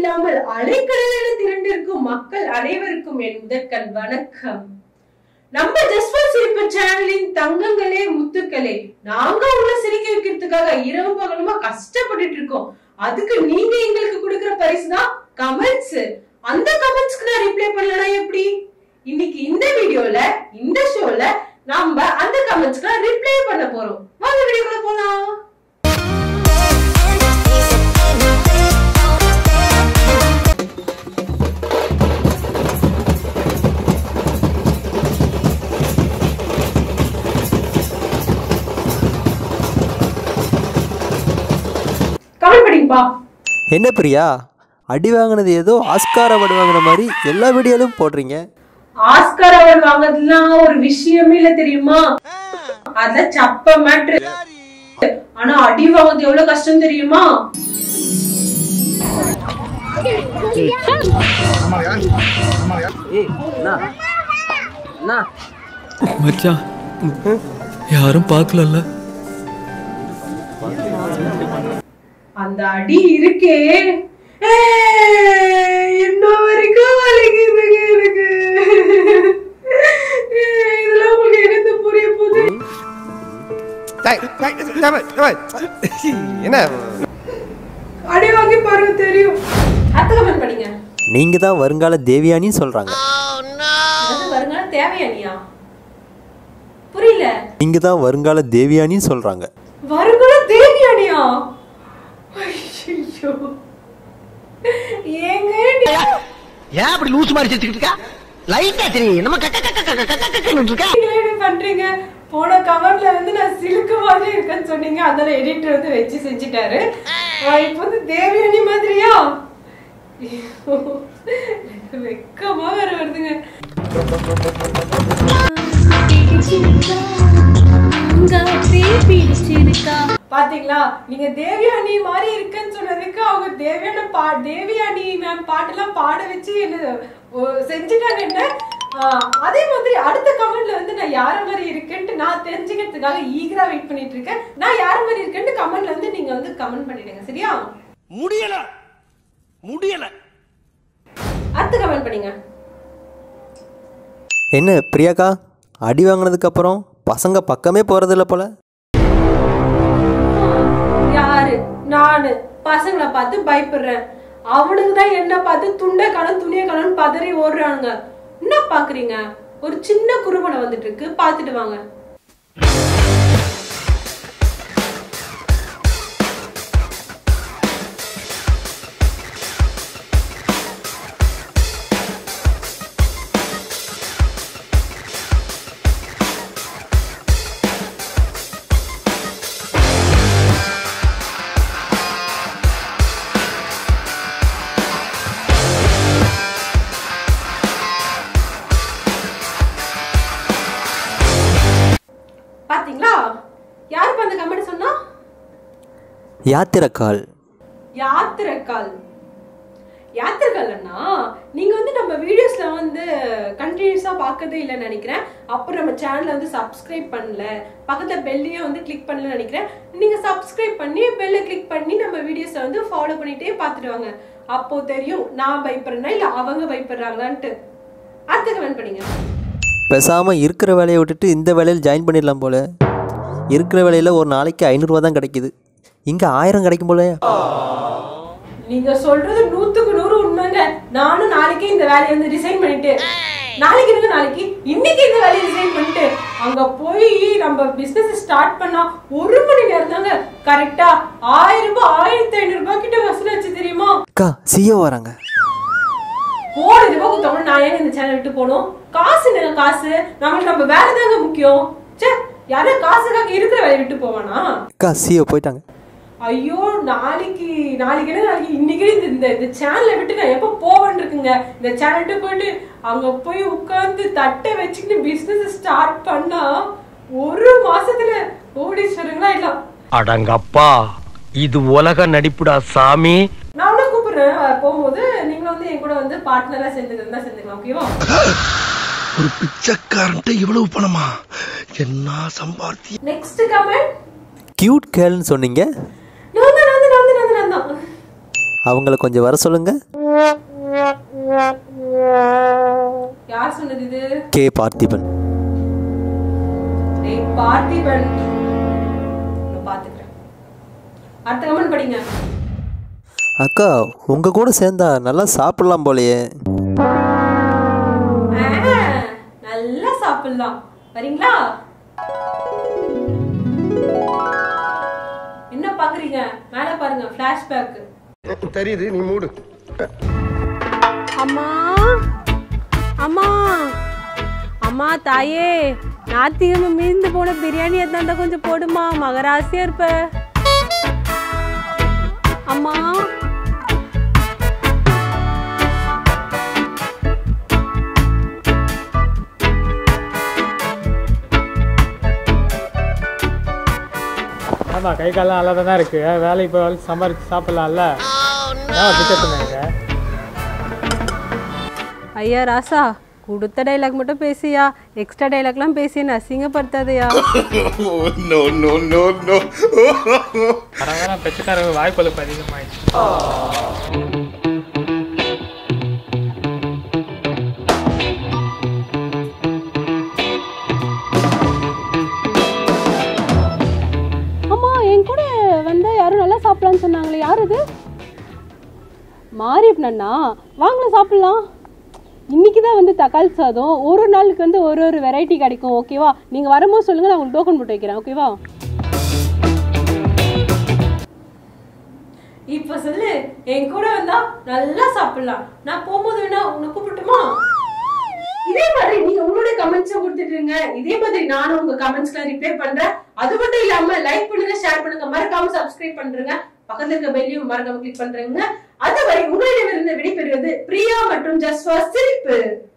இல்லாமல் அலைக்கடலில் திரண்டிருக்கும் மக்கள் அனைவருக்கும் என் முதற்கண் வணக்கம் நம்ம ஜஸ்வல் சிரிப்பு சேனலின் தங்கங்களே முத்துக்களே நாங்க உங்களை சிரிக்க வைக்கிறதுக்காக இரவு பகலுமா கஷ்டப்பட்டுட்டு இருக்கோம் அதுக்கு நீங்க எங்களுக்கு கொடுக்கிற பரிசு தான் கமெண்ட்ஸ் அந்த கமெண்ட்ஸ்க்கு நான் ரிப்ளை பண்ணலனா எப்படி இன்னைக்கு இந்த வீடியோல இந்த ஷோல நாம அந்த கமெண்ட்ஸ்க்கு ரிப்ளை பண்ண போறோம் வாங்க வீடியோக்குள்ள போலாம் கமெண்ட் படிங்கப்பா என்ன பிரியா அடி வாங்கினது ஏதோ ஆஸ்கார் அவார்டு வாங்கின மாதிரி எல்லா வீடியோலையும் போடுறீங்க ஆஸ்கார் அவார்ட் வாங்குறதுலாம் ஒரு விஷயமே இல்ல தெரியுமா அதெல்லாம் சப்ப மேட்ரு ஆனா அடி வாங்குறது எவ்வளவு கஷ்டம் தெரியுமா மச்சான் யாரும் பார்க்கலல்ல அந்த அடி இருக்கே ஏய், இன்ன வரைக்கும் வலிக்குதுங்க எனக்கு ஏய், இதெல்லாம் உங்களுக்கு என்னது புரிய போகுது டேய், டேய், டேய், டேய், டேய். என்ன அடி வாங்கி பாருங்க தெரியும் அத்த கமெண்ட் படிங்க நீங்கள் தான் வருங்கால தேவியானின்னு சொல்கிறாங்க அது வருங்கால தேவையானியா புரியல நீங்கள் தான் வருங்கால தேவியானின்னு சொல்கிறாங்க வருங்கால தேவியானியா ஐயோ ஏங்க நீ- ஏன் அப்படி லூசு மாதிரி சிரிச்சுக்கிட்டு இருக்கா லைட்டா தெரியும் நம்ம கக்க கக்க கக்க கக்க கக்கன்னு இருக்கா நீங்களே இப்படி பண்றீங்க போன கவர்ல வந்து நான் சிலுக்கு மாதிரி இருக்கேன்னு சொன்னீங்க அதனால எடிட்டர் வந்து வச்சு செஞ்சுட்டாரு ஆஹ் இப்போ வந்து தேவியானி மாதிரியா ஐயோ, எனக்கு வெக்கமா வேற வருதுங்க பாத்தீங்களா நீங்க தேவியானி மாதிரி இருக்குன்னு சொன்னதுக்கு அவங்க தேவியான பா தேவியானி மேம் பாட்டெல்லாம் பாட வச்சு என்ன ஓ, செஞ்சுட்டாங்க என்ன ஆஹ், அதே மாதிரி அடுத்த கமெண்ட்ல வந்து நான் யார மாதிரி இருக்கேன்ட்டு நான் தெரிஞ்சுக்கிறதுக்காக ஈகரா வெயிட் பண்ணிட்டு இருக்கேன் நான் யார மாதிரி இருக்கேன்ட்டு கமெண்ட்ல வந்து நீங்க வந்து கமெண்ட் பண்ணிடுங்க சரியா முடியல முடியல அடுத்த கமெண்ட் பண்ணுங்க என்ன பிரியாக்கா அடி வாங்கினதுக்கப்புறம் பசங்க பக்கமே போகிறதில்ல போல யாரு நானு பசங்களை பார்த்து பயப்படுறேன் அவனுக்கு தான் என்ன பார்த்து துண்டை கணம் துணிய கணம் பதறி ஓடுறானுங்க என்ன பாக்குறீங்க ஒரு சின்ன குறும்பனை வந்துட்டு இருக்கு பார்த்துட்டு வாங்க பாத்தீங்களா யாருப்பா அந்த கமெண்ட் சொன்னா யாத்திரக்கால் யாத்திரைக்கால் யாத்திரைக்கால்னா நீங்க வந்து நம்ம வீடியோஸ்ல வந்து கண்டினியூஸா பார்க்கதே இல்லைன்னு நினைக்கிறேன் அப்புறம் நம்ம சேனலை வந்து சப்ஸ்கிரைப் பண்ணல பக்கத்துல பெல்லையும் வந்து கிளிக் பண்ணல நினைக்கிறேன் நீங்க சப்ஸ்கிரைப் பண்ணி பெல்லை கிளிக் பண்ணி நம்ம வீடியோஸை வந்து ஃபாலோ பண்ணிட்டே பார்த்துட்டு வாங்க அப்போ தெரியும் நான் பயப்படுறேன்னா இல்ல அவங்க பயப்படுறாங்களான்ட்டு அடுத்த கமெண்ட் பண்ணுங்க பேசாமல் இருக்கிற வேலையை விட்டுட்டு இந்த வேலையில் ஜாயின் பண்ணிடலாம் போல இருக்கிற வேலையில் ஒரு நாளைக்கு ஐநூறுரூவா தான் கிடைக்குது இங்கே ஆயிரம் கிடைக்கும் போல நீங்க சொல்றது நூத்துக்கு நூறு உண்மைங்க நானும் நாளைக்கே இந்த வேலையை வந்து ரிசைன் பண்ணிட்டு நாளைக்கு இருக்கு நாளைக்கு இன்னைக்கு இந்த வேலையை ரிசைன் பண்ணிட்டு அங்க போய் நம்ம பிசினஸ் ஸ்டார்ட் பண்ணா ஒரு மணி நேரம் தாங்க கரெக்டா ஆயிரம் ரூபாய் ஆயிரத்தி ஐநூறு ரூபாய் கிட்ட வசூலாச்சு தெரியுமா அக்கா சிஓ வராங்க கோடி ரூபாய் கொடுத்தவங்க நான் ஏன் இந்த சேனல் விட்டு போகணும் காசு என்னங்க காசு நம்மளுக்கு நம்ம வேலை தாங்க முக்கியம் சே யாரும் காசுக்காக இருக்கிற வேலையை விட்டு போவானா அக்கா சிஓ போயிட்டாங்க ஐயோ நாளைக்கு நாளைக்கு என்ன நாளைக்கு இன்னைக்கு இந்த இந்த இந்த சேனலை விட்டு நான் எப்போ போவேன்னு இருக்குங்க இந்த சேனல்ட்டு போயிட்டு அங்க போய் உட்கார்ந்து தட்டை வச்சுக்கிட்டு பிசினஸ் ஸ்டார்ட் பண்ணா ஒரு மாசத்துல கோடீஸ்வரங்களா இல்லம் அடங்கப்பா இது உலக நடிப்புடா சாமி நான் உன்னை கூப்பிடுறேன் அஹ் போகும்போது நீங்களும் வந்து என் கூட வந்து பார்ட்னரா சேர்ந்துக்கிறதா சேர்ந்துக்கலாம் ஓகேவா ஒரு பிச்சைக்காரன்ட்ட இவ்வளவு பணமா என்ன சம்பாத்தி நெக்ஸ்ட் கமெண்ட் கியூட் கேர்ள்னு சொன்னீங்க நான் தான் நான் தான் நான் தான் நான் தான் நான் தான் அவங்கள கொஞ்சம் வர சொல்லுங்க யார் சொன்னது இது கே பார்த்திபன் டேய் பார்த்திபன் நான் பாத்துக்கிறேன் அடுத்த கமெண்ட் படிங்க அக்கா உங்கள் கூட சேர்ந்தா நல்லா சாப்பிடலாம் போலையே ஆ, நல்லா சாப்பிடலாம் வரீங்களா என்ன பாக்குறீங்க மேல பாருங்க பிளாஷ்பேக் தெரியுது நீ மூடு அம்மா அம்மா அம்மா தாயே ஞாத்திகமை மீந்து போன பிரியாணி எத்தாந்தா கொஞ்சம் போடுமா மகராசியா இருப்ப அம்மா ஆமாம் கை காலம் நல்லா தான் இருக்கு வேலைக்கு போய் வேலைக்கு சம்பாரிச்சு சாப்பிடலாம்ல ஏன் பிச்சை ஐயா ராசா கொடுத்த டைலாக் மட்டும் பேசியா எக்ஸ்ட்ரா டைலாக்லாம் பேசி என்ன அசிங்கப்படுத்தாதயா வர வர பிச்சைக்காரங்க வாய்ப்பொழுப்பு அதிகமாயிடுச்சு அம்மா என் கூட வந்தா யாரும் நல்லா சாப்பிடலாம்னு சொன்னாங்களே யார் இது மாரியப்பண்ணா வாங்கல சாப்பிடலாம் இன்னைக்கு தான் வந்து தக்காளி சாதம் ஒரு ஒரு நாளுக்கு வந்து ஒரு ஒரு வெரைட்டி கிடைக்கும் ஓகேவா நீங்க வரும்போது சொல்லுங்க நான் உங்களுக்கு டோக்கன் போட்டு வைக்கிறேன் ஓகேவா இப்ப சொல்லு என் கூட வந்தா நல்லா சாப்பிடலாம் நான் போகும்போது வேணா உன்னை கூப்பிட்டுமா இதே மாதிரி நீங்க உங்களோட கமெண்ட்ஸ் கொடுத்துட்டுருங்க இதே மாதிரி நானும் உங்க கமெண்ட்ஸ்க்கு ரிப்ளை பண்றேன் அது மட்டும் இல்லாம லைக் பண்ணுங்க ஷேர் பண்ணுங்க மறக்காம சப்ஸ்கிரைப் பண்றேங்க பக்கத்துல இருக்க பெல்லையும் மறக்காம கிளிக் பண்றேங்க அதுவரை உங்களிடமிருந்து விடைபெறுவது பிரியா மற்றும் ஜஸ்வா சிரிப்பு